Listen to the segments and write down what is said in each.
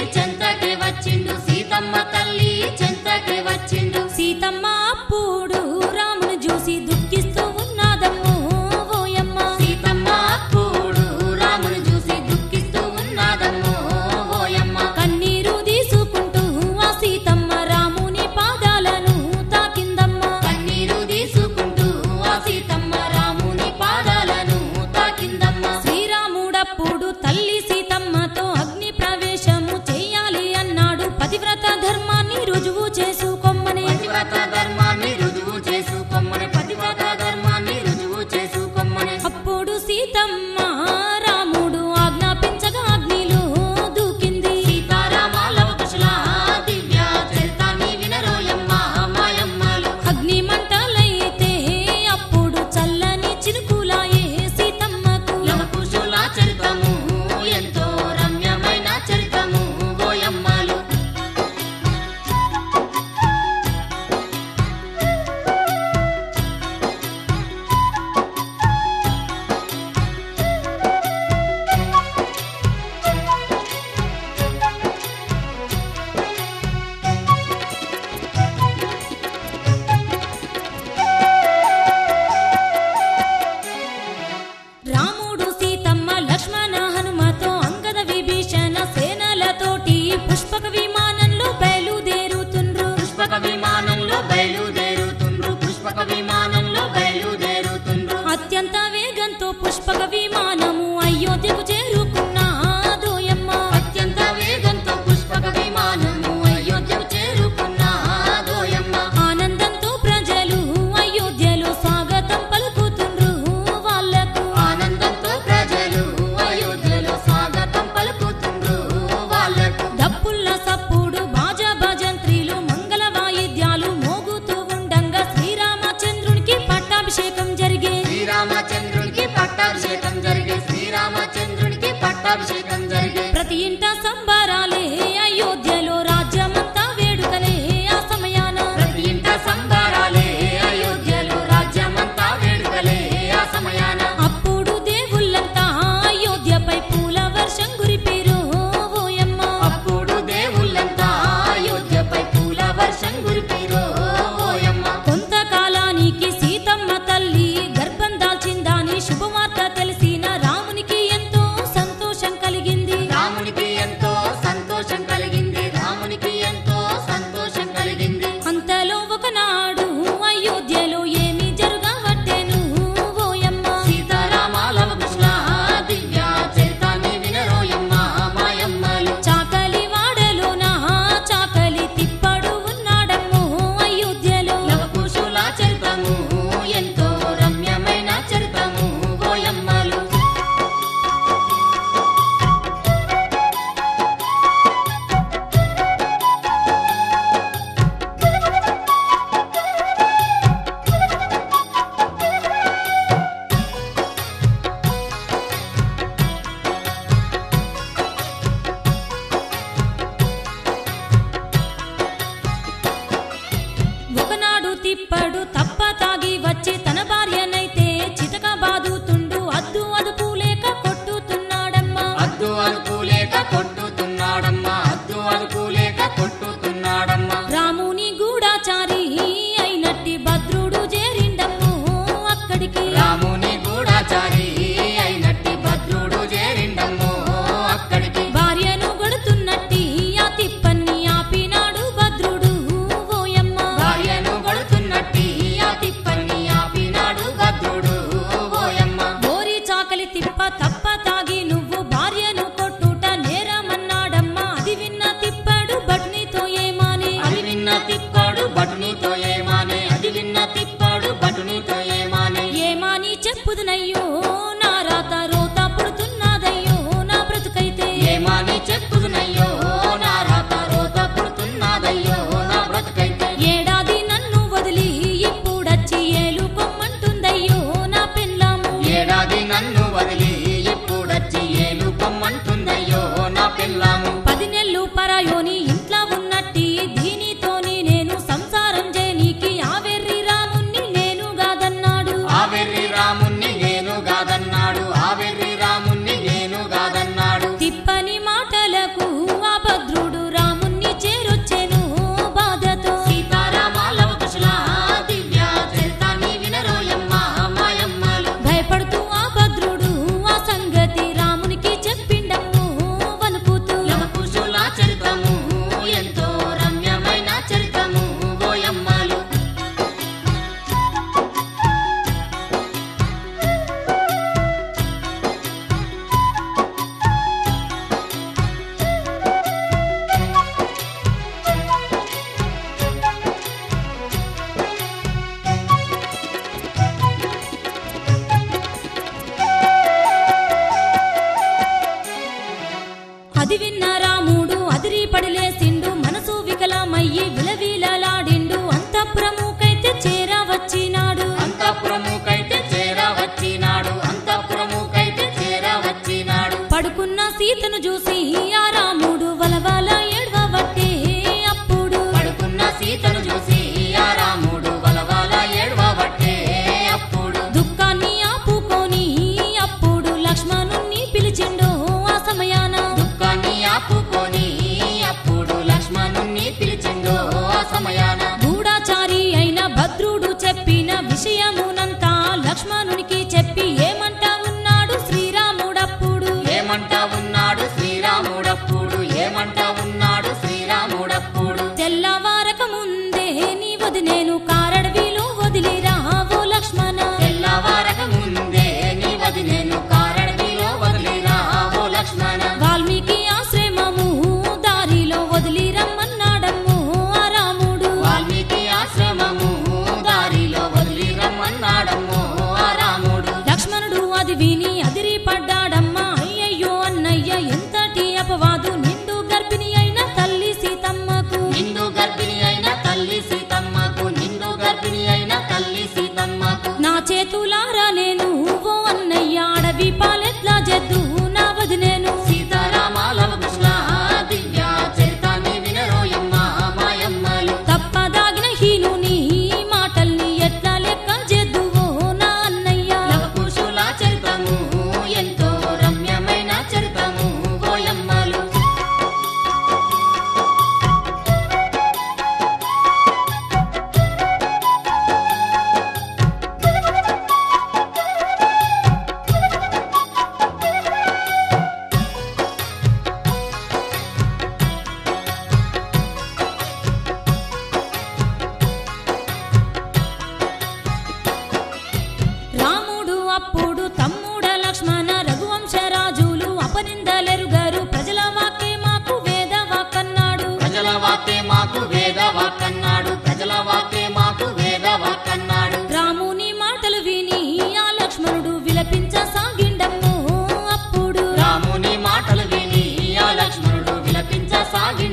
చెంతకే వచ్చిండు సీతమ్మ తల్లి చెంతకే వచ్చిండు సీతమ్మ అప్పుడు రామును చూసి దుఃఖిస్తూ ఉన్నదమ్మో ఓయమ్మ సీతమ్మ అప్పుడు రాముని చూసి దుఃఖిస్తూ ఉన్నదమ్మో ఓయమ్మ కన్నీరు తీసుకుంటూ ఆ సీతమ్మ రాముని పాదాలను తాకిందమ్మ కన్నీరు తీసుకుంటూ ఆ సీతమ్మ రాముని పాదాలను తాకిందమ్మ శ్రీరాముడప్పుడు తల్లి సీతమ్మతో అగ్ని ప్రవేశము చేయాలి అన్నాడు పతివ్రత ధర్మాన్ని రుజువు చేసుకోమ్మని పతివ్రత ధర్మాన్ని రుజువు చేసుకోమని పతివ్రత ధర్మాన్ని రుజువు చేసుకోమని అప్పుడు సీతమ్మ రాముడు ఆజ్ఞాపించగా అగ్నిలో దూకింది సీతారామాల కుశల దివ్య చరితాన్ని వినరోయమ్మ మాయమ్మలు అగ్ని మంటలైతే అప్పుడు చల్లని చినుకులాయే సీతమ్మకు లవకుశుల చరితము ఎంతో రమ్యమైన చరితము ఓయమ్మలు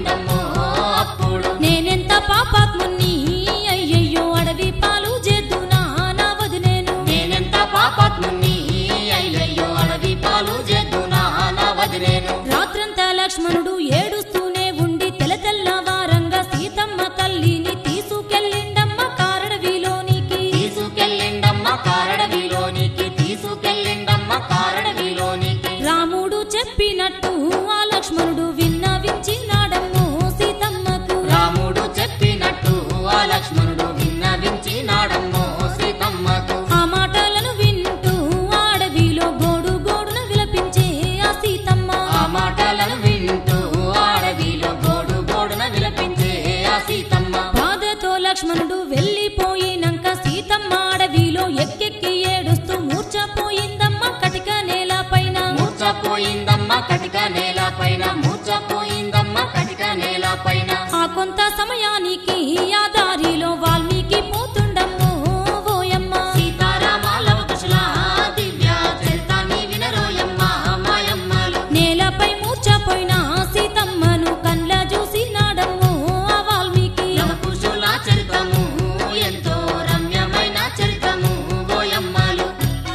చెప్పిందమ్మో అప్పుడు నేనెంత పాపాత్ముని అయ్యయ్యో అడవి పాలు చేద్దునా నా వదినేను నేనెంత పాపాత్ముని అయ్యయ్యో అడవి పాలు చేద్దునా నా వదిలేను రాత్రంతా లక్ష్మణుడు ఏడుస్తూనే ఉండి తెల తెల్లవారంగా సీతమ్మ తల్లిని తీసుకెళ్ళిండమ్మ కారడవిలోనికి తీసుకెళ్ళిండమ్మ కారడవిలోనికి తీసుకెళ్ళిండమ్మ కారడవిలోనికి రాముడు చెప్పినట్టు ఆ లక్ష్మణుడు విన్నవించినాడమ్మో సీతమ్మకు రాముడు చెప్పినట్టు ఆ లక్ష్మణుడు విన్నవించినాడమ్మో సీతమ్మకు ఆ మాటలను వింటూ ఆ అడవిలో గోడు గోడున విలపించే ఆ సీతమ్మ ఆ మాటలను వింటూ అడవిలో గోడు గోడున విలపించే ఆ సీతమ్మ బాధతో లక్ష్మణుడు వెళ్ళిపోయినాక సీతమ్మ అడవిలో ఎక్కెక్కి ఏడుస్తూ మూర్చపోయిందమ్మ కటిక నేల పైన మూర్చపోయిందమ్మ కటిక నేల పైన మూర్చపోయిందమ్మ కటిక నేల పైన ఆ కొంత సమయానికి ఆ దారిలో వాల్మీకి పోతుండమ్మో ఓయమ్మ సీతారామాల కుశల దివ్య చరితాన్ని వినరోయమ్మ మాయమ్మలు నేలపై మూర్చపోయిన సీతమ్మను కండ్ల చూసినాడమ్మో ఆ వాల్మీకి లవకుశుల చరితము ఎంతో రమ్యమైన చరితము ఓయమ్మలు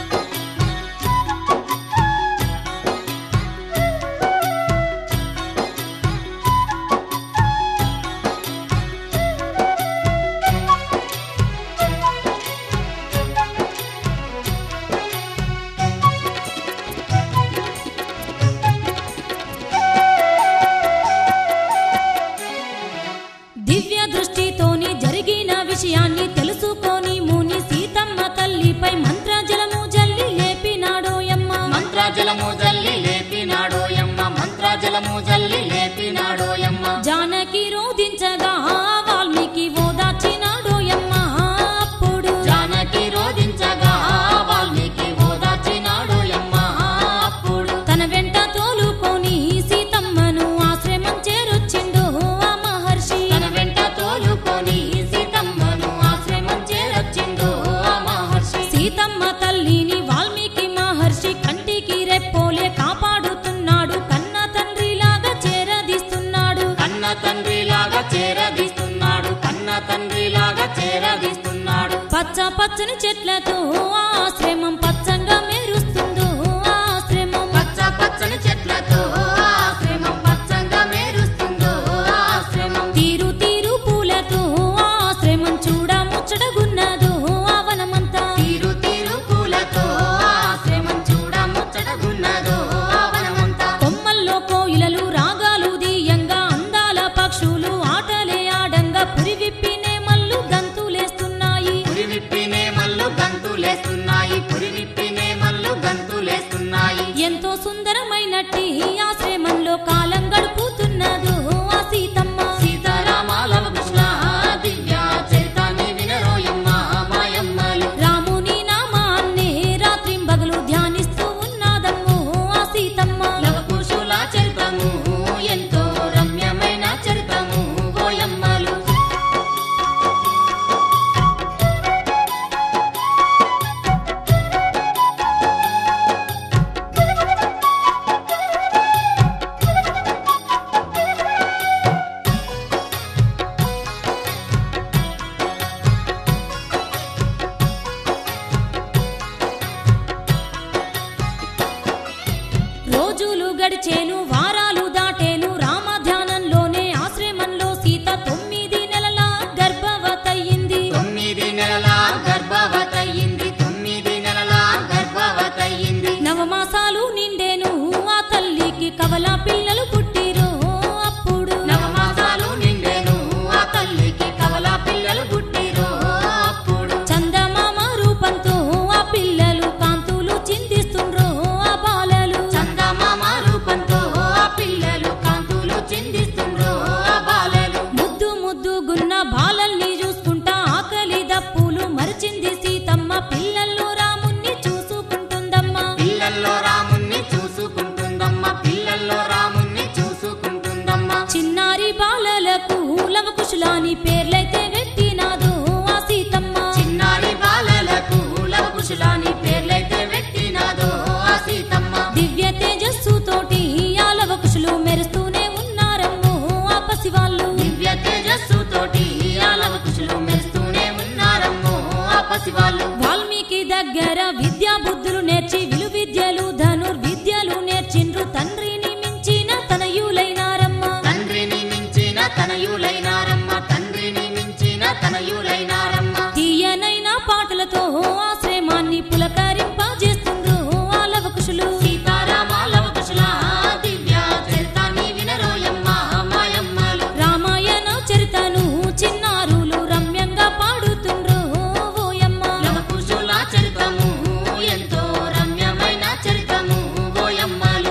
దివ్య దృష్టితోని జరిగిన విషయాన్ని తెలుసుకొని ముని సీతమ్మ తల్లిపై మంత్రజలము జల్లి లేపినాడోయమ్మ మంత్రాజలము జల్లి లేపినాడోయమ్మ మంత్రాజలము జల్లి లేపినాడోయమ్మ జానకి రోధించగా వాల్మీకి ఓదార్చినాడోయమ్మ అప్పుడు జానకి రోధించగా వాల్మీకి ఓదార్చినాడోయమ్మ అప్పుడు తన వెంట తోలుకొని సీతమ్మను ఆశ్రమం చేరొచ్చిండు ఆ మహర్షి తన వెంట తోలుకొని సీతమ్మను ఆశ్రమం చేరొచ్చిందో ఆ మహర్షి సీతమ్మ తల్లిని వాల్మీకి మహర్షి కంటికి రెప్పోలే కాపాడుతున్నాడు కన్న తండ్రిలాగా చేరదీస్తున్నాడు కన్న తండ్రిలాగా చేరదీస్తున్నాడు కన్న తండ్రిలాగా చేరదీస్తున్నాడు పచ్చ పచ్చని చెట్లతో ఆ ఆశ్రమం పచ్చంగా మెరుస్తుందో ఆ ఆశ్రమం పచ్చ పచ్చని చెట్లతో ఆశ్రమం పచ్చంగా మేరుస్తుందో ఆశ్రమం తీరు తీరు పూలతో ఆ ఆశ్రమం చూడ ముచ్చటగున్నదో ఆ వనమంతా తీరు తీరు పూలతో ఆశ్రమం చూడ ముచ్చటగున్నదో వనమంతా కొమ్మల్లో కోయిలలు రాగాలు దీయంగా అందాల పక్షులు ఆటలే ఆడంగా పురి విప్పినే మల్లు గంతులేస్తున్నాయి పురి విప్పినే మల్లు గంతులేస్తున్నాయి పురి విప్పినే మల్లు గంతులేస్తున్నాయి ఎంతో సుందరమైనట్టి ఆశ్రమంలో కాలం గడుపుతున్నదో ఆ సీతమ్మ సీతారామాల కృష్ణ దివ్య చరితాన్ని వినరోయమ్మ మాయమ్మలు రాముని నామాన్నే రాత్రింబగలు ధ్యానిస్తూ ఉన్నదమ్మో ఆ సీతమ్మ లవకుశుల చరితము ఎంతో రమ్యమైన చరితము ఓయమ్మలు రోజులు గడిచేను వారాలు దాటేను రామ ధ్యానంలోనే ఆశ్రమంలో సీత తొమ్మిది నెలల గర్భవతయింది తొమ్మిది నెలల గర్భవతయింది తొమ్మిది నెలల గర్భవతయింది నవమాసాలు నిండేను ఆ తల్లికి కవల పిల్లలు పుట్టిరో అప్పుడు నవమాసాలు నిండెను ఆ తల్లికి కవల పిల్లలు పుట్టిరో అప్పుడు చందమామ రూపంతో ఆ పిల్లలు కాంతులు చిందిస్తుండ్రో ఆ బాలలు చందమామ రూపంతో ఆ పిల్లలు కాంతులు చిందిస్తుండ్రో ఆ బాలలు ముద్దు ముద్దు గున్న బాలల్ని చూసుకుంటా ఆకలి దప్పులు మరిచింది సీతమ్మ పిల్లల్లో రాముణ్ణి చూసుకుంటుందమ్మా పిల్లల్లో రాముణ్ణి చూసుకుంటుందమ్మ పిల్లల్లో రాముణ్ణి చూసుకుంటుందమ్మ చిన్నారి బాలలకు లవకుశులాని పేర్లైతే పెట్టినాదో ఆ సీతమ్మ చిన్నారి బాలలకు లవకుశులాని పేర్లైతే పెట్టినాదో ఆ సీతమ్మ దివ్య తేజస్సు తోటి ఆ లవకుశులు మెరుస్తూనే ఉన్నారమ్మో ఆ పసి పసివాళ్ళు దివ్య తేజస్సు తోటి ఆలవ కుశులు మెరుస్తూనే ఉన్నారమ్మో ఆ పసివాళ్ళు వాల్మీకి దగ్గర విద్యా బుద్ధులు నేర్చి విలు విద్యలు ధనుర్విద్యలు నేర్చిండ్రు తండ్రిని మించిన తనయులైనారమ్మ తండ్రిని మించిన తనయులైనారమ్మ తండ్రిని మించిన తనయులైనారమ్మ తీయనైన పాటలతో ఆశ్రమాన్ని పులకరింపజేస్తుండ్రు ఆలవకుశులు సీతారామాలవ కుశుల దివ్య చరితాన్ని వినరోయమ్మ మాయమ్మలు రామాయణ చరితను చిన్నారులు రమ్యంగా పాడుతుండ్రు ఓయమ్మ లవ కుశుల చరితము ఎంతో రమ్యమైన చరితము ఓయమ్మలు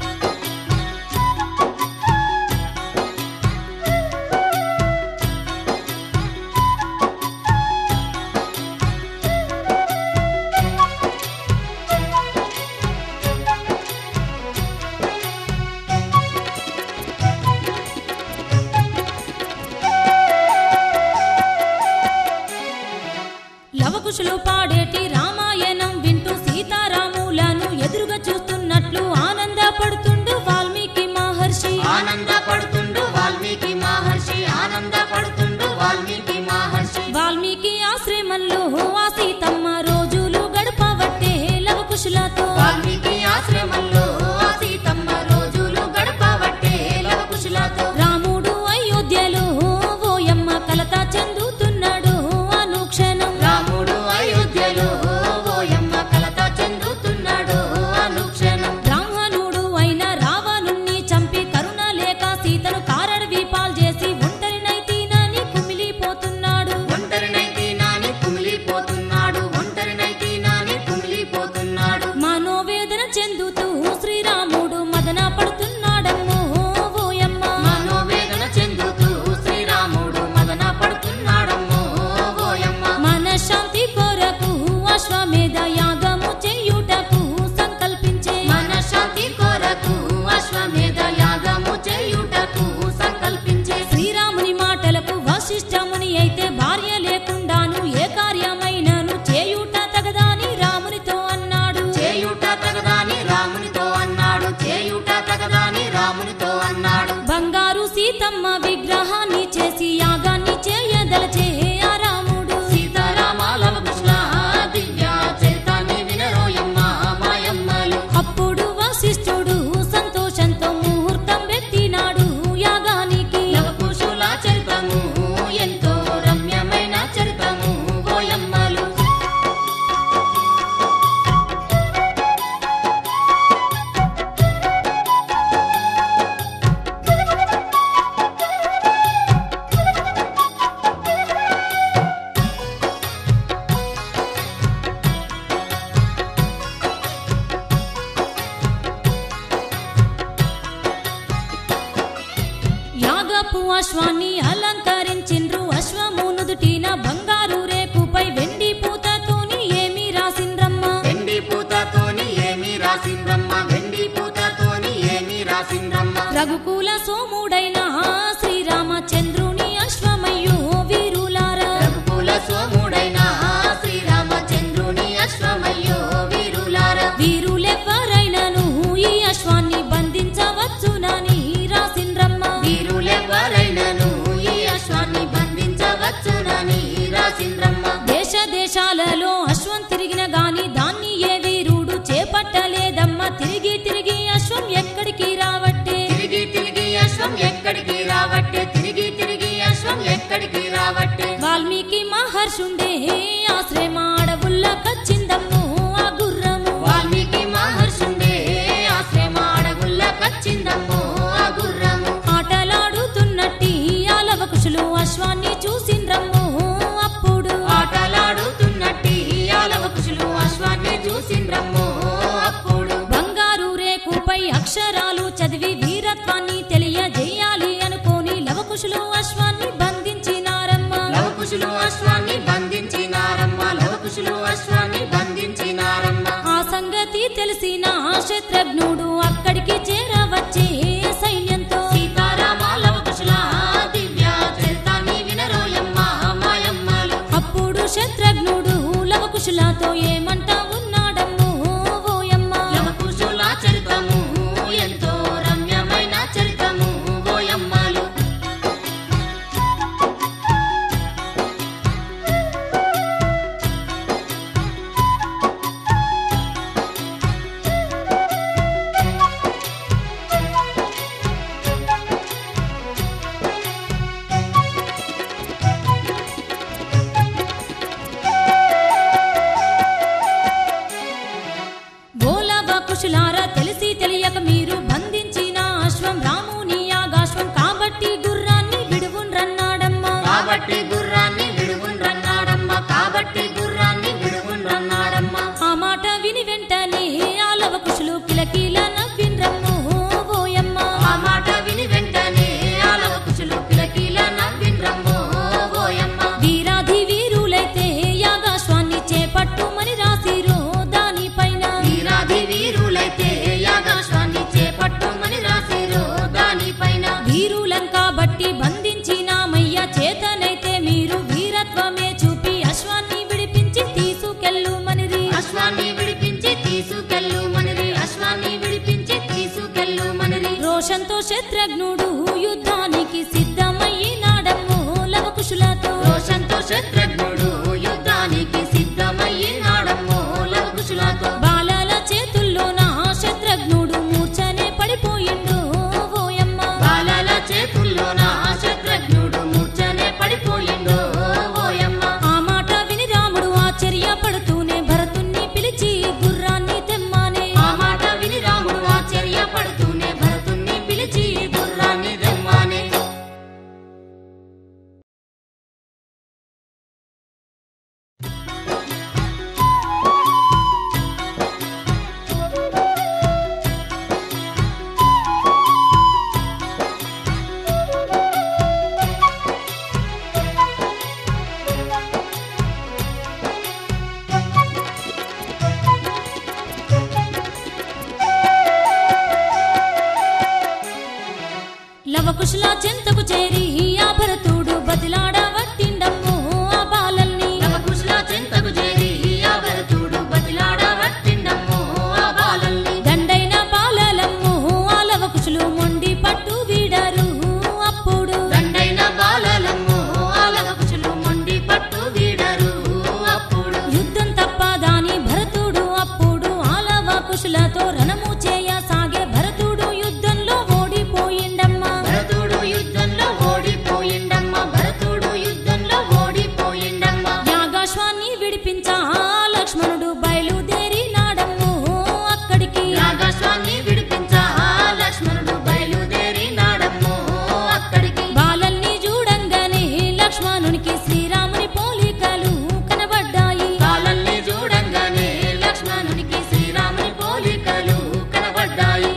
లవకుశులు పాడేటి రామాయణం వింటూ సీతారాములను ఎదురుగా చూస్తున్నట్లు ఆనందపడుతుండు వాల్మీకి మహర్షి ఆనందపడుతుండు వాల్మీకి మహర్షి ఆనందపడుతుండు వాల్మీకి మహర్షి వాల్మీకి ఆశ్రమంలో ఆ సీతమ్మ రోజులు గడపవట్టే లవకుశులతో వాల్మీకి ఆశ్రమంలో ఆ సీతమ్మ రోజులు గడపవట్టే లవ కుశులతో రాముడు అయోధ్యలో ఓయమ్మ కలత చెందుతున్నాడు అనుక్షణం రాముడు అయోధ్యలో ఓయమ్మ కలత చెందుతున్నాడు అనుక్షణం బ్రాహ్మణుడు అయిన రావణుణ్ణి చంపి కరుణ లేక సీతను కారడవి పాల్ చేసి ఒంటరినైతీనని కుమిలిపోతున్నాడు ఒంటరినైతే నాని కుమిలిపోతున్నాడు ఒంటరినైతే నాని కుమిలిపోతున్నాడు మనోవేదన చెందుతూ శ్రీరాముడు మదన పడుతున్నాడమ్మో ఓయమ్మ మనోవేదన చెందుతూ శ్రీరాముడు మదన పడుతున్నాడమ్మో ఓయమ్మ మనశ్శాంతి కొరకు అశ్వమేధ యాగము చేయుటకు సంకల్పించే మనశ్శాంతి కొరకు అశ్వమేధ యాగము చేయుటకు సంకల్పించే శ్రీరాముని మాటలకు వశిష్ఠముని అయితే భార్య లేకుండాను ఏ కార్యమైనను చేయుట తగదాని రామునితో అన్నాడు చేయుట తగదాని రామునితో అన్నాడు చేయుట తగదాని రామునితో అన్నాడు బంగారు సీతమ్మ విగ్రహాన్ని చేసి యాగాన్ని చేయదలచే ఆ రాముడు సీతారామాలవ కృష్ణ దివ్య చరితాన్ని వినరోయమ్మ మాయమ్మలు అప్పుడు వశిష్ఠుడు సంతోషంతో ముహూర్తం పెట్టినాడు యాగానికి లవకుశుల చరితము ఎంతో రమ్యమైన చరితము ఓయమ్మలు యాగపు అశ్వాన్ని అలంకరించిండ్రు అశ్వము నుదుటిన బంగారు రేకుపై వెండి పూతతోని ఏమి రాసిండ్రమ్మ వెండి పూతతోని ఏమి రాసిండ్రమ్మ వెండి పూతతోని ఏమి రాసిండ్రమ్మ రఘుకుల సోముడైన శ్రీరామచంద్రుని అశ్వమయ్యో వీరులారా రఘుకుల సోముడైన శ్రీరామచంద్రుని అశ్వమయ్యో వీరులారా వీరులెవ్వరైనను ఈ అశ్వాన్ని బంధించవచ్చునని రాసిండ్రమ్మ వీరులెవ్వరైనను ఈ అశ్వాన్ని బంధించవచ్చునని రాసిండ్రమ్మ దేశ దేశాలలో అశ్వం తిరిగిన గాని దాన్ని ఏ వీరుడు చేపట్టలేదమ్మ తిరిగి తిరిగి అశ్వం ఎక్కడికి రావట్టే తిరిగి తిరిగి అశ్వం ఎక్కడికి రావట్టే తిరిగి తిరిగి అశ్వం ఎక్కడికి రావట్టే వాల్మీకి మహర్షుండే ఆశ్రమ అడవుల్లో కచ్చిందమ్ము ఆ గుర్రము వాల్మీకి మహర్షుండే ఆశ్రమ అడవుల్ల కచ్చిందమ్మో ఆ గుర్రము ఆటలాడుతున్నట్టి ఆలవకుశులు అశ్వాన్ని చూసిండ్రమ్ము అప్పుడు ఆటలాడుతున్నట్టి ఆలవ కుశులు అశ్వాన్ని చూసిండ్రమ్మో అప్పుడు బంగారు రేకుపై అక్షరాలు చదివి వీరత్వాన్ని తెలియజేయాలి అనుకోని లవకుశులు అశ్వాన్ని బంధించినారమ్మ లవకుశులు అశ్వాన్ని బంధించినారమ్మ లవకుశులు అశ్వాన్ని బంధించినారమ్మ ఆ సంగతి తెలిసిన శత్రుఘ్నుడు అక్కడికి చేరవచ్చే సైన్యంతో సీతారామ లవకుశుల దివ్య చరితాన్ని విన భరతుడు బతిలాడ వట్టిండమ్మో ఆ బాలల్ని లవకుశుల చెంతకు చేరి ఆ భరతుడు బతిలాడ వట్టిండమ్మో ఆ బాలల్ని దండైన బాలలమ్మో ఆ లవకుశులు మొండి పట్టు వీడరు అప్పుడు దండైన బాలలమ్మో ఆ లవకుశులు మొండి పట్టు వీడరు అప్పుడు యుద్ధం తప్పదాని భరతుడు అప్పుడు ఆ లవకుశులతో రణము చేయ సాగే భరతుడు యుద్ధంలో ఓడిపోయిండమ్మా భరతుడు యుద్ధంలో ఓడిపోయిండమ్మ భరతుడు యుద్ధంలో ఓడిపోయిండమ్మ యాగాశ్వాన్ని విడిపించా లక్ష్మణుడు బయలుదేరినాడమ్మో అక్కడికి యాగస్వామి విడిపించా లక్ష్మణుడు బయలుదేరి నాడమ్మో అక్కడికి బాలల్ని చూడంగానే లక్ష్మణునికి శ్రీరాముని పోలికలు కనబడ్డాయి బాలల్ని చూడంగానే లక్ష్మణునికి శ్రీరాముని పోలికలు కనబడ్డాయి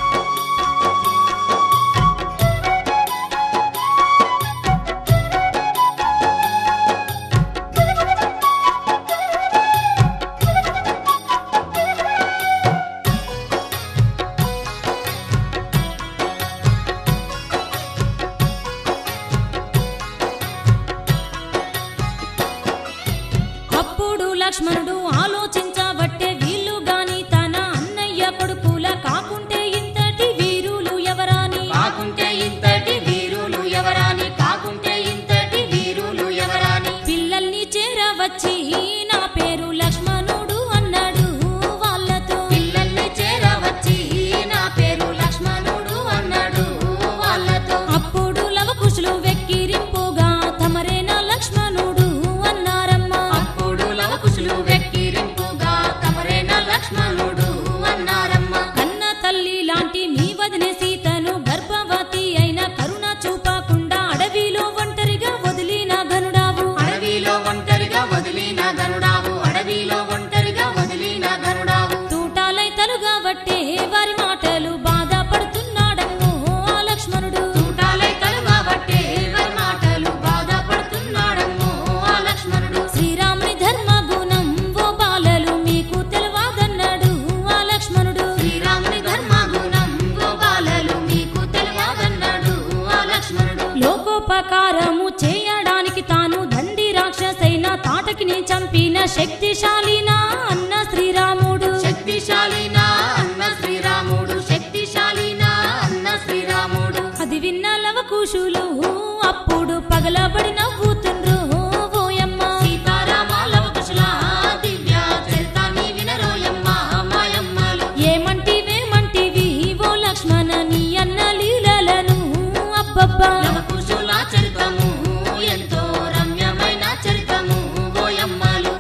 అప్పుడు లక్ష్మణుడు ఆలోచించబట్టే వీళ్ళు గాని తన అన్నయ్య కొడుకుల కాకుంటే ఇంతటి వీరులు ఎవరాని కాకుంటే ఇంతటి వీరులు ఎవరాని కాకుంటే ఇంతటి వీరులు ఎవరాని పిల్లల్ని చేరవచ్చి నా పేరు లక్ష్మణుడు అన్నాడు వాళ్ళతో పిల్లల్ని చేరవచ్చి నా పేరు లక్ష్మణుడు అన్నాడు వాళ్ళతో అప్పుడు లవకుశులు వెక్కిరింపుగా తమరేనా లక్ష్మణుడు అన్నారమ్మా అప్పుడు లవకుశులు వెక్కిరింపుగా తమరేన లక్ష్మణుడు అన్నారమ్మ కన్న తల్లి లాంటి నీ వదినే సీతను గర్భవతి అయిన కరుణ చూపకుండా అడవిలో ఒంటరిగా వదిలిన గనుడావు అడవిలో ఒంటరిగా వదిలిన గనుడావు అడవిలో ఒంటరిగా వదిలిన గనుడావు తూటాలై తలుగా వట్టే వారి మాటలు బాధపడుతున్నాడమ్మో ఆ లక్ష్మణుడు తూటాలై కలుగబట్టే వారి మాటలు బాధపడుతున్నాడమ్మో ఆ లక్ష్మణుడు శ్రీరాముని ధర్మ గుణం ఓ బాలలు మీకు తెలవాదన్నాడు ఆ లక్ష్మణుడు శ్రీరాముని ధర్మగుణం గోపాలలు మీకు తెలియదన్నాడు ఆ లక్ష్మణుడు లోకోపకారము చేయడానికి తాను దండి రాక్షసైన తాటకిని చంపిన శక్తిశాలినా అన్న శ్రీరాముడు శక్తిశాలినా అన్న శ్రీరాముడు శక్తిశాలినా అన్న శ్రీరాముడు అది విన్న లవకుశులు అప్పుడు పగలబడి నవ్వుతుండ్రు ఓయమ్మ సీతారామాల కుశల దివ్య చరితాన్ని వినరోయమ్మ మాయమ్మలు ఏమంటివేమంటివి ఓ లక్ష్మణ నీ అన్న లీలలను అబ్బబ్బా లవకుశుల చరితము ఎంతో రమ్యమైన చరితము ఓయమ్మలు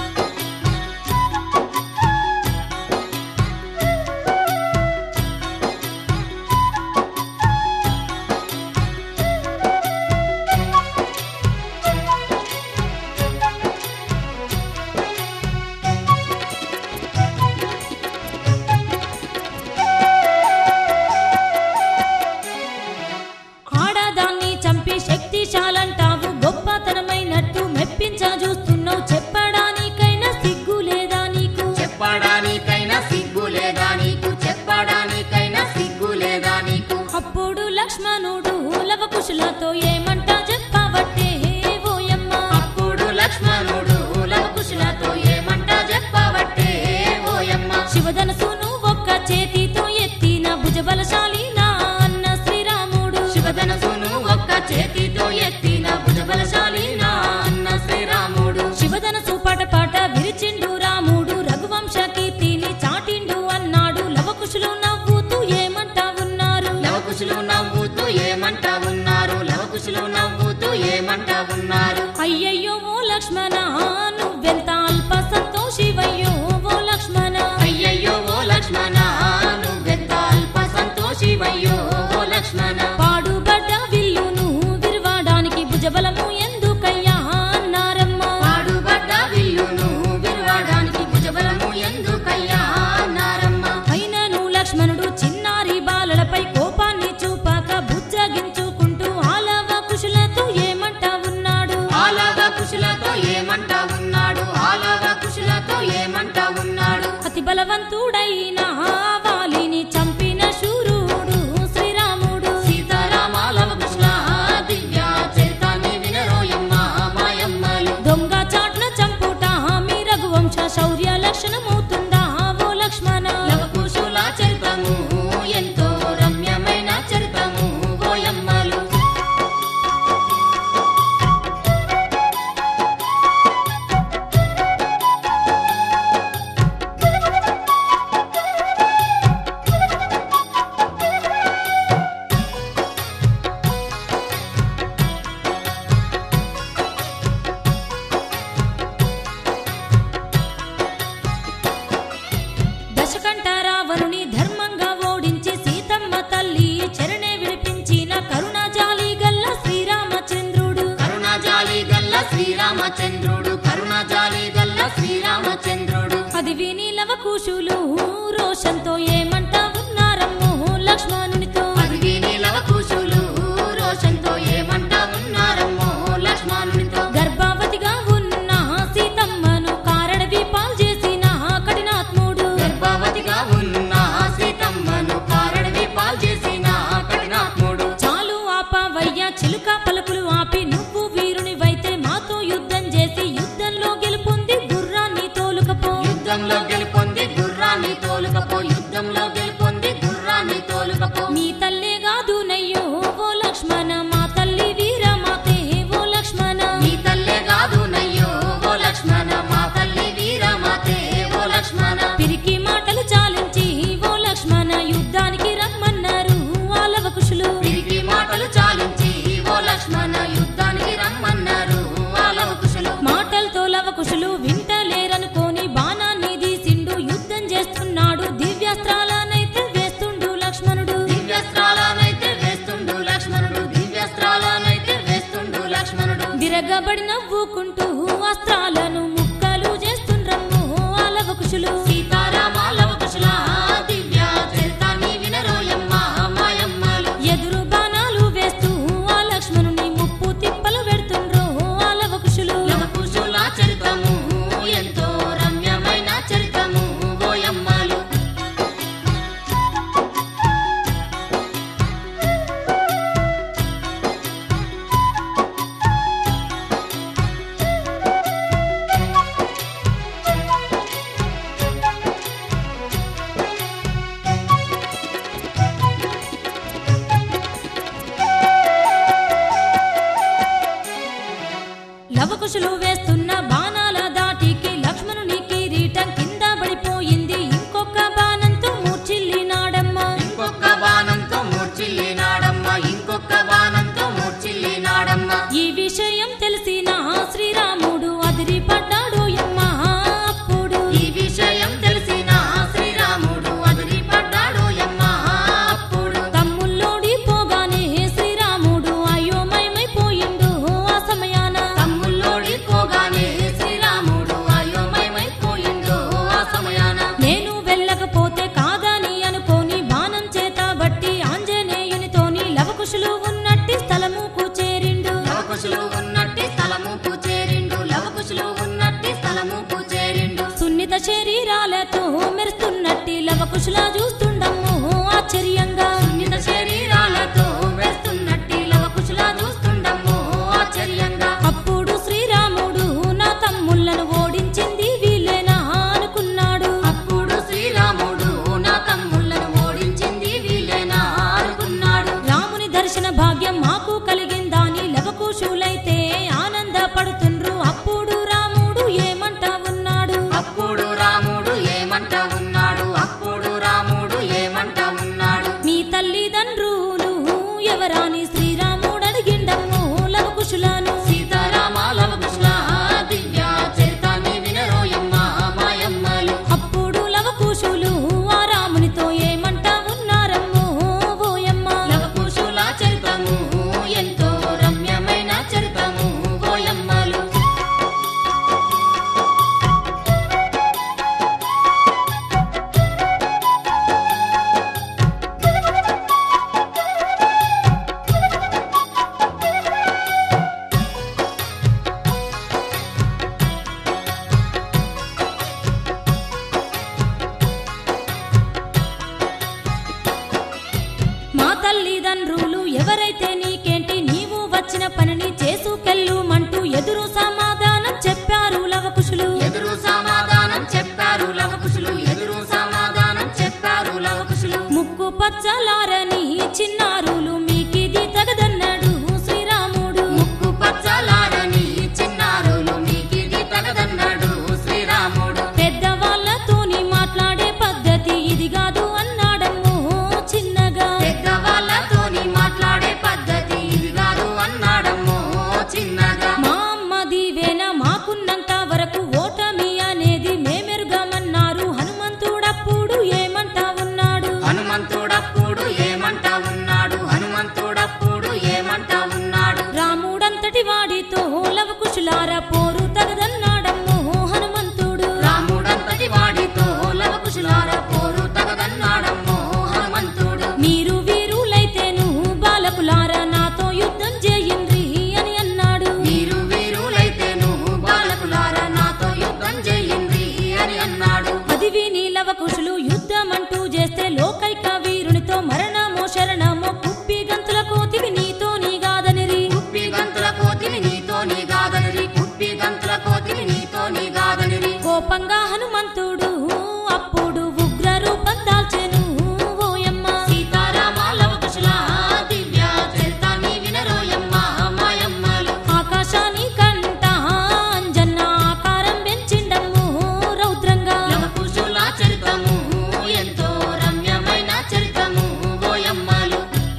ఆడదాన్ని చంపి శక్తిశాలంటావు గొప్పతనమైనట్టు మెప్పించ చూస్తున్నావు చెప్పడానికైనా సిగ్గు లేదా నీకు చెప్పడానికైనా సిగ్గు లేదా నీకు చెప్పడానికైనా సిగ్గు లేదా నీకు అప్పుడు లక్ష్మణుడు లవకుశులతో ఏమంట చెప్పబట్టే ఓయమ్మ అప్పుడు లక్ష్మణుడు లవకుశులతో ఏమంట చెప్పబట్టే ఓయమ్మ శివధనసును ఒక్క చేతితో ఎత్తిన భుజబలశాలి నా అన్న శ్రీరాముడు శివధనసును ఒక్క చేతితో ఎత్తిన భుజబలశాలి నా అన్న శ్రీరాముడు శివధనసు పటపట విరిచిండు రాముడు రఘువంశ కీర్తిని చాటిండు అన్నాడు లవకుశులు నవ్వుతూ ఏమంట ఉన్నారు లవకుశులు నవ్వుతూ ఏమంట ఉన్నారు లవకుశులు నవ్వుతూ ఏమంట ఉన్నారు అయ్యయ్యో ఓ లక్ష్మణ నువ్వెంత అల్ప సంతోషివయ్యో ఓ లక్ష్మణ అయ్యయ్యో ఓ లక్ష్మణ నువ్వెంత అల్ప సంతోషివయ్యో ఓ లక్ష్మణ పాడుబడ్డ విల్లును విరవడానికి భుజబలము ఎందుకయ్యా అన్నారమ్మా పాడుబడ్డ విల్లును విరవడానికి భుజబలము ఎందుకయ్యా అన్నారమ్మ అయినను లక్ష్మణుడు చిన్నారి బాలలపై కోపాన్ని చూపాక బుజ్జగించుకుంటూ ఆలవ కుశులతో ఏమంటా ఉన్నాడు ఆలవ కుశల శ్రీరామచంద్రుడు కరుణజాలి గల్ల శ్రీరామచంద్రుడు అది విని లవకుశులు రోషంతో ఏమంటా ఉన్నారమ్మో లక్ష్మణునితో అది విని లవకుశులు రోషంతో ఏమంటా ఉన్నారమ్మో లక్ష్మణునితో గర్భవతిగా ఉన్న సీతమ్మను కారడవి పాల్ చేసిన కఠినాత్ముడు గర్భవతిగా ఉన్న సీతమ్మను కారడవి పాల్ చేసిన కఠినాత్ముడు చాలు ఆపవయ్యా చిలుక పలుకులు ఆపి నువ్వు వీరునివైతే మాతో యుద్ధం చేసి యుద్ధంలో గెలుపొంది గుర్రాన్ని తోలుకపో యుద్ధంలో గెలుపొంది గుర్రాన్ని తోలుకపో యుద్ధంలో గెలుపొంది గుర్రాన్ని తోలుకపో నీ తల్లే కాదు నయ్యో ఓ లక్ష్మణ మా తల్లి వీరమాతే ఓ లక్ష్మణ నీ తల్లే కాదు నయ్యో ఓ లక్ష్మణ మా తల్లి వీరమాతే ఓ లక్ష్మణ పిరికి మాటలు చాలించి ఓ లక్ష్మణ యుద్ధానికి రమ్మన్నారు వాళ్ళవ కుషులు తిరిగి మాటలు చాలించి ఓ లక్ష్మణ యుద్ధానికి రమ్మన్నారు వాళ్ళ కుశలు మాటలతో లవకుశులు వింటలేరనుకోని బాణాన్ని తీసిండు యుద్ధం చేస్తున్నాడు దివ్యాస్త్రాలనైతే వేస్తుండు లక్ష్మణుడు దివ్యస్త్రాలనైతే వేస్తుండు లక్ష్మణుడు దివ్యస్త్రాలనైతే వేస్తుండు లక్ష్మణుడు విరగబడి నవ్వుకుంటూ అస్త్రాలను ముక్కలు చేస్తుండ్రమ్ము అలవకుశులు సీతారామాల కుశల దివ్య చరితాన్ని వినరోయమ్మ మాయమ్మలు ఎదురు బాణాలు వేస్తూ ఆ లక్ష్మణుని ముప్పు తిప్పలు పెడుతుండ్రో అలవకుశులు లవకుశుల చరితము ఎంతో రమ్యమైన చరితము ఓయమ్మలు లవకుశులు వేస్తున్న బాణాల దాటికి లక్ష్మణుని కిరీటం కింద పడిపోయింది ఇంకొక బాణంతో మూర్చిల్లినాడమ్మా ఇంకొక బాణంతో మూర్చిల్లినాడమ్మ ఇంకొక బాణంతో మూర్చిల్లినాడమ్మ ఈ విషయం తెలిసిన శ్రీరాముడు అదిరిపడ్డాడు యమ్మా అప్పుడు ఈ విషయం తెలిసిన శ్రీరాముడు అదిరిపడ్డాడు యమ్మ అప్పుడు తమ్ముల్లోడి పోగానే శ్రీరాముడు అయోమయమైపోయిండు ఆ సమయాన తమ్ముల్లోడి పోగానే శ్రీరాముడు అయోమయమైపోయిందో ఆ సమయాన నేను వెళ్ళకపోతే కాదని అనుకోని బాణం చేత బట్టి ఆంజనేయునితోని లవకుశులు ఉన్నట్టి స్థలముకు చేరిండు లవకుశులు ఉన్నట్టి స్థలము చేరిండు లవకుశులు ఉన్నట్టి స్థలము చేరిండు సున్నిత శరీరాలతో మెరుస్తున్నట్టి లవకుశుల చూస్తుండమ్ము ఆశ్చర్యంగా సున్నిత శరీరాలతో వేస్తున్నట్టి లవకుశుల చూస్తుండమ్మో ఆశ్చర్యంగా అప్పుడు శ్రీరాముడు నా తమ్ముళ్ళను ఓడించింది వీళ్ళేనా అనుకున్నాడు అప్పుడు శ్రీరాముడు నా తమ్ముళ్ళను ఓడించింది వీళ్ళేనా అనుకున్నాడు రాముని దర్శన భాగ్యం మాకు కలిగిందని లవకుశులైతే ఆనందపడుతుండ్రు అప్పుడు రాముడు ఏమంటా ఉన్నాడు అప్పుడు రాముడు ఏమంట ఉన్నాడు అప్పుడు రాముడు ఏమంట ఉన్నాడు మీ తల్లిదండ్రులు ఎవరాని శ్రీరాముడు అడిగిండమ్ము లవకుశులను సీతారామాల కుశల దివ్య చరితాన్ని వినరోయమ్మ మాయమ్మలు అప్పుడు లవకుశులు ఆ రామునితో ఏమంటా ఉన్నారమ్మో ఓయమ్మ లవకుశుల చరితము ఎంతో రమ్యమైన చరితము ఓయమ్మలు మా తల్లిదండ్రులు ఎవరైతే నీకేంటి నీవు వచ్చిన పనిని చేసుకెళ్ళుమంటూ ఎదురు సమాధానం చెప్పారు లవకుశులు ఎదురు సమాధానం చెప్పారు లవకుశులు ఎదురు సమాధానం చెప్పారు లవకుశులు ముక్కు పచ్చలారని చిన్నారులు మీకిది తగదన్నాడు శ్రీరాముడు ముక్కు పచ్చలారని చిన్నారులు మీకిది తగదన్నాడు శ్రీరాముడు పెద్దవాళ్ళతోని మాట్లాడే పద్ధతి ఇది కాదు అన్నాడమ్మో చిన్నగా పెద్దవాళ్ళతోని మాట్లాడే పద్ధతి ఇది కాదు అన్నాడమ్మో చిన్నగా మా అమ్మ దీవెన మాకున్నంత వరకు ఓటమి అనేది మేమెరుగమన్నారు హనుమంతుడప్పుడు ఏమంటా ఉన్నాడు హనుమంతుడప్పుడు ఏమంట ఉన్నాడు హనుమంతుడప్పుడు ఏమంట ఉన్నాడు రాముడంతటి వాడితో లవకుశులు కుశలార పోరు తగదన్నాడమ్మో హనుమంతుడు రాముడంతటి వాడితో లవకుశులార పోరు తగదన్నాడమ్మో హనుమంతుడు మీరు వీరులైతేను బాలకులార నాతో యుద్ధం చేయండ్రి అని అన్నాడు మీరు వీరులైతేను బాలకులార నాతో యుద్ధం చెయ్యండి అని అన్నాడు అది విని లవకుశులు యుద్ధమంటూ చేస్తే లోకైక వీరునితో మరణమో శరణమో కుప్పి గంతుల కోతివి నీతో నీగాదనిరి కుప్పి గంతుల కోతిని నీతో నీ గాదనిరి కుప్పి గంతుల కోతిని నీతో నీ గాదనిరి కోపంగా హనుమంతుడు అప్పుడు ఉగ్ర రూపం దాల్చెను ఓయమ్మ సీతారామ లవకుశుల దివ్య చరితాన్ని వినరోయమ్మ మాయమ్మలు ఆకాశాని కంట అంజన్న ఆకారం పెంచిండమ్ము రౌద్రంగా లవకుశుల చరితము ఎంతో రమ్యమైన చరితము ఓయమ్మలు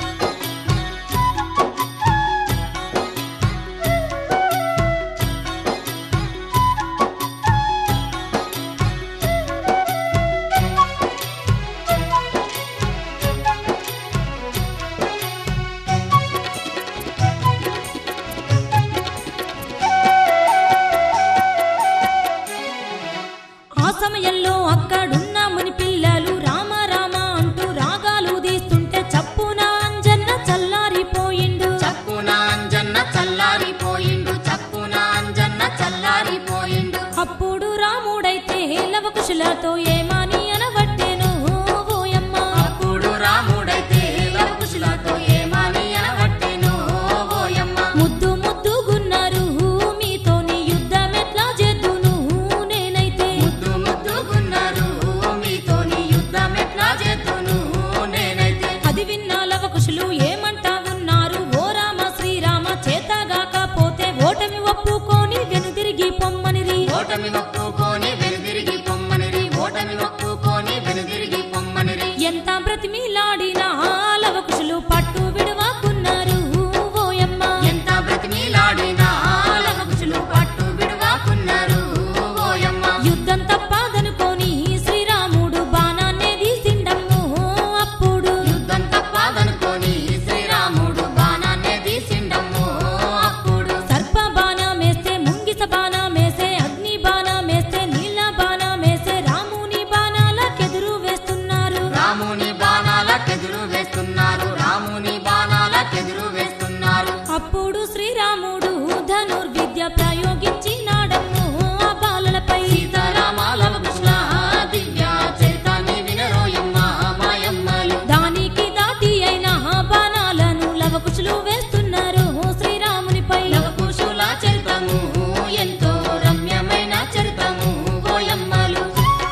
ఆ సమయంలో అక్కడున్న ముని పిల్లలు రామ రామ అంటూ రాగాలు తీస్తుంటే చప్పున అంజన్న చల్లారిపోయిండు చప్పున అంజన్న చల్లారిపోయిండు చప్పున అంజన్న చల్లారిపోయిండు అప్పుడు రాముడైతే లవకుశులతో ఏమని అనబట్టేను ఓయమ్మ అప్పుడు రాముడైతే లవకుశులతో ఏమని అనబట్టెను ఓయమ్మ ముద్దు ముద్దుగున్నారు మీతోని యుద్ధం ఎట్లా చేద్దును నేనైతే ముద్దు ముద్దుగున్నారు మీతోని యుద్ధం ఎట్లా చేతును నేనైతే అది విన్న లవకుశులు ఏమంటా ఉన్నారు ఓ రామ శ్రీరామ చేతగాకపోతే ఓటమి ఒప్పుకొని వెనుదిరిగి పొమ్మనిరి ఓటమి ఒప్పుకొని వెనుదిరిగి పొమ్మనిరి ఓటమి ఒప్పుకొని వెనుదిరిగి పొమ్మనిరి ఎంత బ్రతిమిలాడినా లవకుశులు పట్టు విడవాకున్నారు ఓయమ్మ ఎంత బ్రతిమీలాడినా లవకుశులు పట్టు విడువాకున్నారు ఓయమ్మ యుద్ధం తప్పదనుకొని శ్రీరాముడు బాణాన్నే తీసిండమ్ము అప్పుడు యుద్ధం తప్పదనుకొని శ్రీరాముడు బాణాన్నే తీసిండమ్ము అప్పుడు సర్ప బాణమేస్తే ముంగిస బాణమేసే అగ్ని బాణమేస్తే నీళ్ళ బాణమేసే రాముని బాణాలకెదురు వేస్తున్నారు రాముని బాణాలకెదురు వేస్తున్నారు రాముని బాణాలకెదురు వేస్తున్నారు అప్పుడు శ్రీరాముడు ధనుర్విద్య ప్రయోగించినాడమ్ము ఆ బాలలపై సీతారామాల కృష్ణ దివ్య చరితాన్ని వినరోయమ్మ మాయమ్మలు దానికి దాటి అయిన బాణాలను లవకుశులు వేస్తున్నారు శ్రీరామునిపై లవకుశుల చరితము ఎంతో రమ్యమైన చరితము ఓయమ్మలు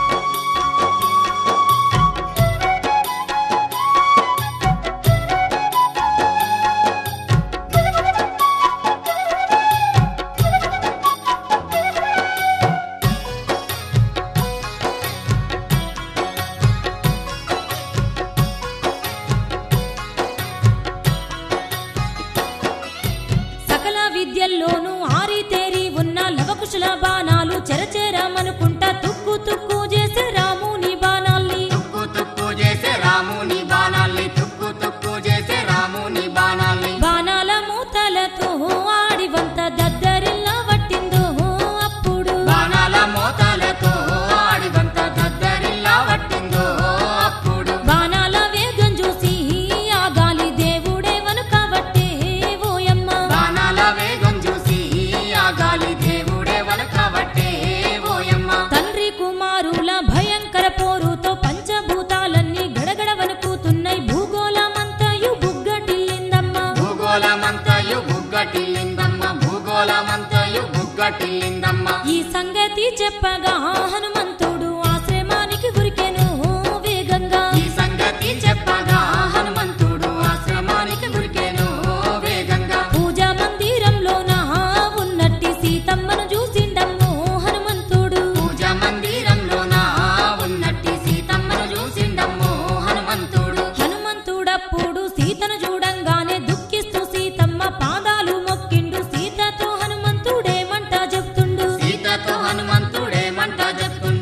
సకల విద్యల్లోనూ ఆరితేరి ఉన్న లవకుశుల బాణాలు చెరచేరమనుకుంటా తుక్కు తుక్కు చేసే రాముని బాణాల్ని తుక్కు తుక్కు చేసే రాముని బాణాల్ని తుక్కు తుక్కు చేసే రాముని బాణాల్ని బాణాల మూతలతో ఆడివంత దద్దరిల్లా పట్టిందో అప్పుడు బాణాల మోతాలతో ఆడివంత దద్దరిల్లా పట్టిందో అప్పుడు బాణాల వేగం చూసి ఆ గాలి దేవుడే వనుకబట్టే ఓయమ్మ బాణాల వేగం చూసి ఆ గాలి దేవుడే వనకబట్టే ఓయమ్మ తండ్రి కుమారుల భయంకర పోరుతో పంచభూతాలన్నీ గడగడ వణుకుతున్నాయి భూగోళమంతయు బుగ్గటిల్లిందమ్మ భూగోళమంతయు బుగ్గటిల్లిందమ్మ భూగోళమంతయు బుగ్గటిల్లిందమ్మ ఈ సంగతి చెప్పగా హనుమంతుడు ఆశ్రమానికి ఉరికెను వేగంగా ఈ సంగతి చెప్పగా హనుమంతుడు ఆశ్రమానికి ఉరికేను వేగంగా పూజా మందిరంలోన ఉన్నట్టి సీతమ్మను చూసిండమ్ము హనుమంతుడు పూజ మందిరంలోన ఉన్నట్టి సీతమ్మను చూసిండమ్ము హనుమంతుడు హనుమంతుడప్పుడు సీతను చూడంగానే దుఃఖిస్తూ సీతమ్మ పాదాలు మొక్కిండు సీతతో హనుమంతుడేమంట చెప్తుండు సీతతో హనుమంతుడేమంట చెప్తుండు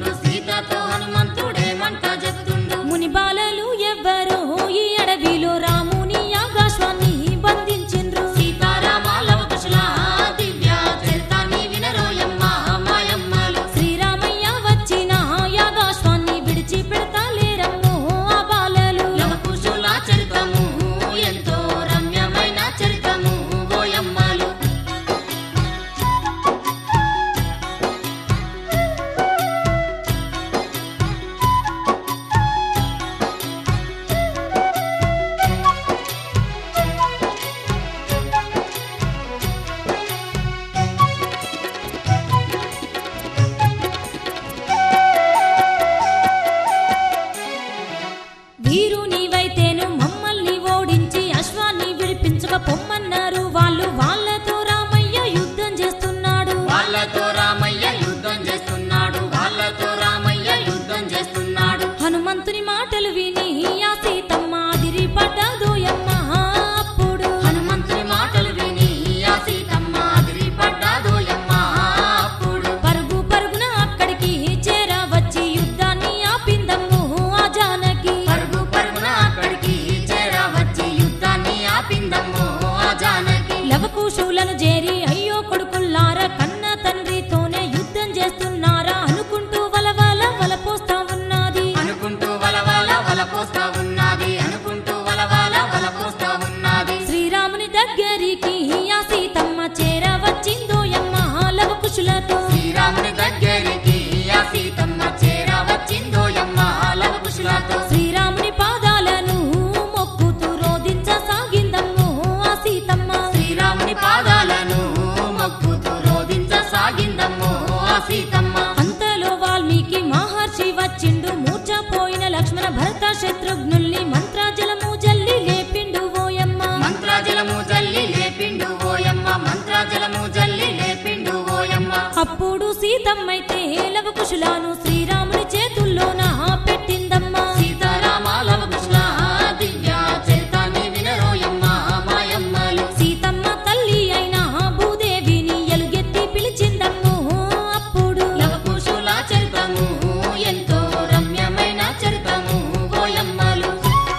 అయ్యో కొడుకుల్లారా కన్న తండ్రితోనే యుద్ధం చేస్తున్నారా అనుకుంటూ వలవల వలపోస్తా ఉన్నది అనుకుంటూ వలవాల వల పోస్తా ఉన్నది అనుకుంటూ వలవాల వల పోస్తా ఉన్నది శ్రీరాముని దగ్గరికి ఆ సీతమ్మ చేర వచ్చిందోయమ్మ లవ కుశులతో శ్రీరాముని దగ్గరికి ఆ సీతమ్మ చేర వచ్చిందోయమ్మ లవ కుశులతో శ్రీరాముని పాదాలను మొక్కుతూ రోధించ సాగిందమ్మో ఆ సీతమ్మ శ్రీరాముని పాదాలను మొక్కుతూ రోధించ సాగిందమ్మో ఆ సీతమ్మ అంతలో వాల్మీకి మహర్షి వచ్చిండు మూర్చపోయిన లక్ష్మణ భరత శత్రుఘ్నుల్ని మంత్రాజలము జల్లి లేపిండు ఓయమ్మ మంత్రాజలము జల్లి లేపిండు ఓయమ్మ మంత్రాజలము జల్లి లేపిండు ఓయమ్మ అప్పుడు సీతమ్మైతే లవ కుశులాను శ్రీరాముని చేతుల్లోన పెట్టిందమ్మా సీతారామాలవ కృష్ణ దివ్య చరితాన్ని వినరోయమ్మ మాయమ్మలు సీతమ్మ తల్లి అయిన భూదేవిని ఎలుగెత్తి పిలిచిందమ్మో అప్పుడు లవకుశుల చరితము ఎంతో రమ్యమైన చరితము ఓయమ్మలు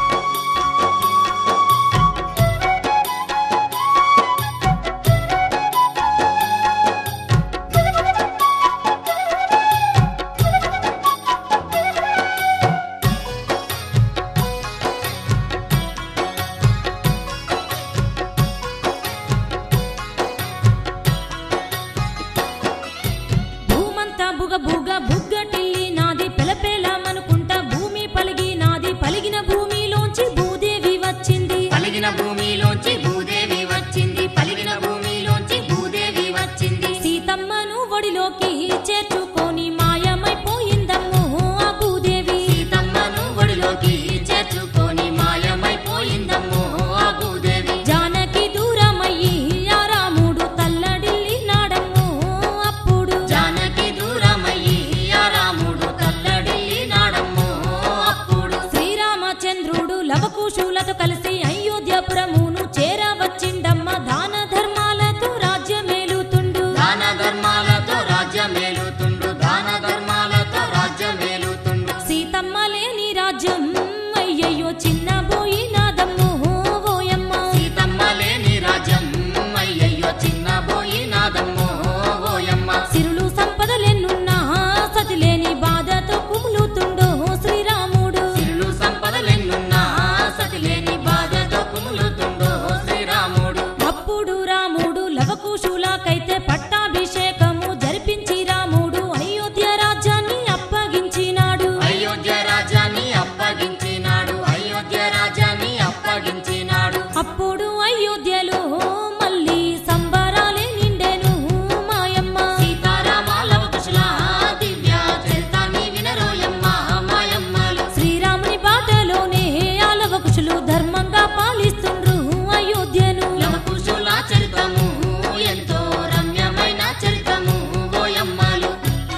భూమంతా బుగ బుగ బుగ్గటిల్లి నాది పెలపేలామనుకుంటా భూమి పలిగి నాది పలిగిన భూమిలోంచి భూదేవి వచ్చింది పలిగిన భూమిలోంచి భూదేవి వచ్చింది పలిగిన భూమిలోంచి భూదేవి వచ్చింది సీతమ్మను ఒడిలోకి చేర్చుకొని మాయమైపోయిందమ్మో ఆ భూదేవి సీతమ్మను ఒడిలోకి చేర్చుకొని మాయమైపోయిందమ్మో ఆ భూదేవి జానకి దూరమయ్యి ఆ రాముడు తల్లడిల్లి నాడమ్మో అప్పుడు జానకి దూరమయ్యి ఆ రాముడు తల్లడిల్లి నాడమ్మో అప్పుడు శ్రీరామచంద్రుడు లవకుశులతో కలిసి అయోధ్యపురమును చేరవచ్చిండమ్మ దాన ధర్మాలతో రాజ్యమేలుతుండు దాన ధర్మాలతో రాజ్యమేలుతుండు దాన ధర్మాలతో రాజ్యమేలుతుండు సీతమ్మ లేని రాజ్యం అయ్యయ్యో చిన్నబోయినాదమ్మో ఓయమ్మ సీతమ్మ లేని రాజ్యం అయ్యయ్యో చిన్నబోయినాదమ్మో ఓయమ్మ సిరులు సంపదలెన్నున్నా సతి లేని బాధతో కుములుతుండో శ్రీరాముడు సిరులు సంపదలెన్నున్నా సతిలేని బాధతో కుములుతుండో శ్రీరాముడు అప్పుడు రాముడు లవకుశులకైతే పట్టాభిషేకము జరిపించి రాముడు అయోధ్య రాజ్యాన్ని అప్పగించినాడు అయోధ్య రాజ్యాన్ని అప్పగించినాడు అయోధ్య రాజ్యాన్ని అప్పగించినాడు అప్పుడు అయోధ్యలో మళ్ళీ సంబరాలే నిండెను మాయమ్మ సీతారామాలవ కుశల దివ్య చరితాన్ని వినరోయమ్మ మాయమ్మలు శ్రీరాముని బాటలోనే ఆలవకుశులు ధర్మంగా పాలిస్తుండ్రు అయోధ్యను లవకుశుల చరితము ఎంతో రమ్యమైన చరితము ఓయమ్మలు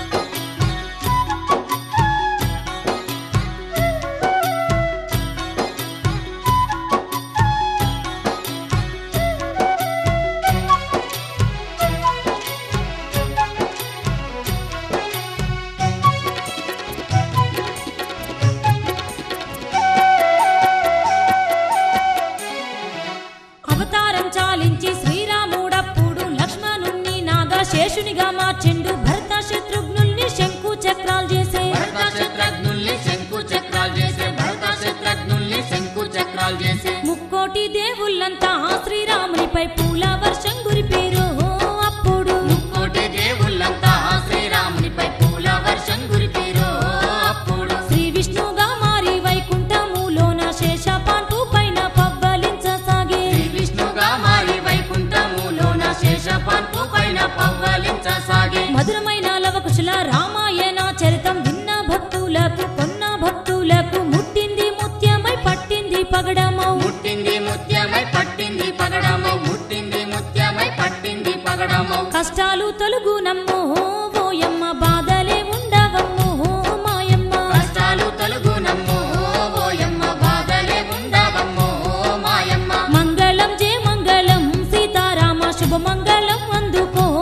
అవతారం చాలించి శ్రీరాముడప్పుడు లక్ష్మణుణ్ణి నాగా శేషునిగా మార్చిండు భరత శత్రుఘ్నుల్ని శంకు చక్రాలు చేసే భరత శత్రుఘ్నుల్ని శంకు చక్రాలు చేసే భరత శత్రుఘ్నుల్ని శంకు చక్రాలు చేసే ముక్కోటి దేవుళ్ళంతా శ్రీరామునిపై పూల వర్షం కురిపేరు అప్పుడు ముక్కోటి దేవుళ్ళంతా శ్రీరామునిపై పూల వర్షం కురిపిరో అప్పుడు శ్రీ విష్ణుగా మారి వైకుంఠములోన శేషపాన్పు పైన పవ్వలించసాగే శ్రీ విష్ణుగా మారి వైకుంఠములోన శేషపాన్పు పైన పవ్వలించసాగే మధురమైన లవకుశుల రామాయణ చరితం విన్న భక్తులకు కొన్న భక్తులకు ముట్టింది ముత్యమై పట్టింది పగడమౌ ముట్టింది ముత్యమై పట్టింది పగడమౌ ముట్టింది ముత్యమై పట్టింది పగడమౌ కష్టాలు తొలుగు నమ్మో ఓయమ్మ బాధలే ఉండవమ్మో మాయమ్మ కష్టాలు తొలగునమ్మో ఓయమ్మ బాధలే ఉండవమ్మో మాయమ్మ మంగళం జయ మంగళం సీతారామ శుభ మంగళం అందుకో